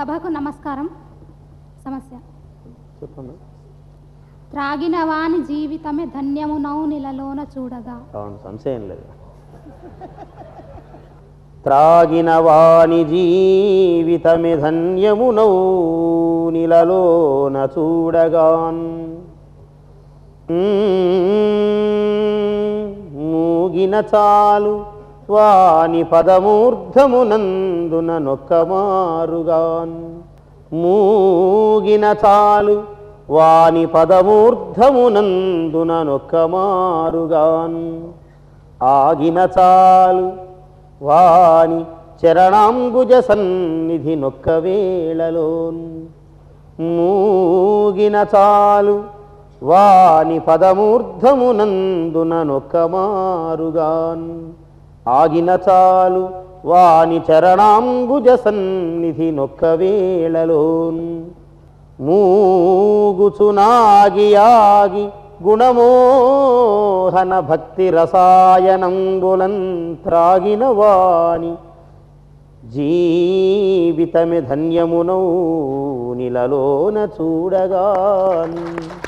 సభకు నమస్కారం సమస్య చెప్పండి త్రాగిన వాని జీవితమే ధన్యము నౌనిలలోన చూడగా అవును సంశయం లేదు త్రాగిన వాని జీవితమి ధన్యమునౌ నిలలోన చూడగాన్ మూగిన చాలు వాని పదమూర్ధమునందున నొక్కమారుగాన్ మూగిన చాలు వాని పదమూర్ధమునందున నొక్కమారుగాన్ ఆగిన చాలు వాని చరణాంబుజ సన్నిధి నొక్క వేళలోన్ మూగిన చాలు వాని పదమూర్ధమునందున నొక్కమారుగాన్ ఆగిన చాలు వాని చరణాంబుజ సన్నిధి నొక్క వేళలోన్ మూగుచునాగి ఆగి గుణమోహన భక్తి రసాయనంబులం త్రాగిన వాణి జీవితమి ధన్యమునౌ నిలలోన చూడగాని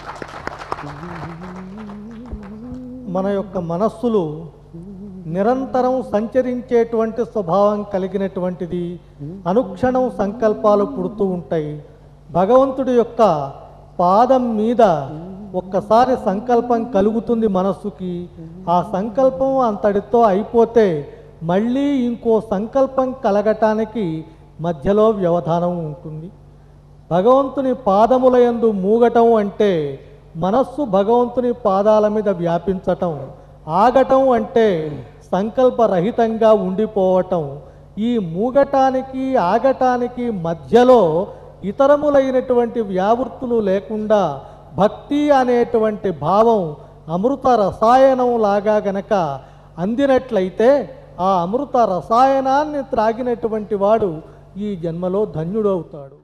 మన యొక్క మనస్సులు నిరంతరం సంచరించేటువంటి స్వభావం కలిగినటువంటిది అనుక్షణం సంకల్పాలు పుడుతూ ఉంటాయి భగవంతుడి యొక్క పాదం మీద ఒక్కసారి సంకల్పం కలుగుతుంది మనస్సుకి ఆ సంకల్పం అంతటితో అయిపోతే మళ్ళీ ఇంకో సంకల్పం కలగటానికి మధ్యలో వ్యవధానం ఉంటుంది భగవంతుని పాదముల యందు మూగటం అంటే మనస్సు భగవంతుని పాదాల మీద వ్యాపించటం ఆగటం అంటే సంకల్పరహితంగా ఉండిపోవటం ఈ మూగటానికి ఆగటానికి మధ్యలో ఇతరములైనటువంటి వ్యావృత్తులు లేకుండా భక్తి అనేటువంటి భావం అమృత రసాయనం లాగా గనక అందినట్లయితే ఆ అమృత రసాయనాన్ని త్రాగినటువంటి వాడు ఈ జన్మలో ధన్యుడవుతాడు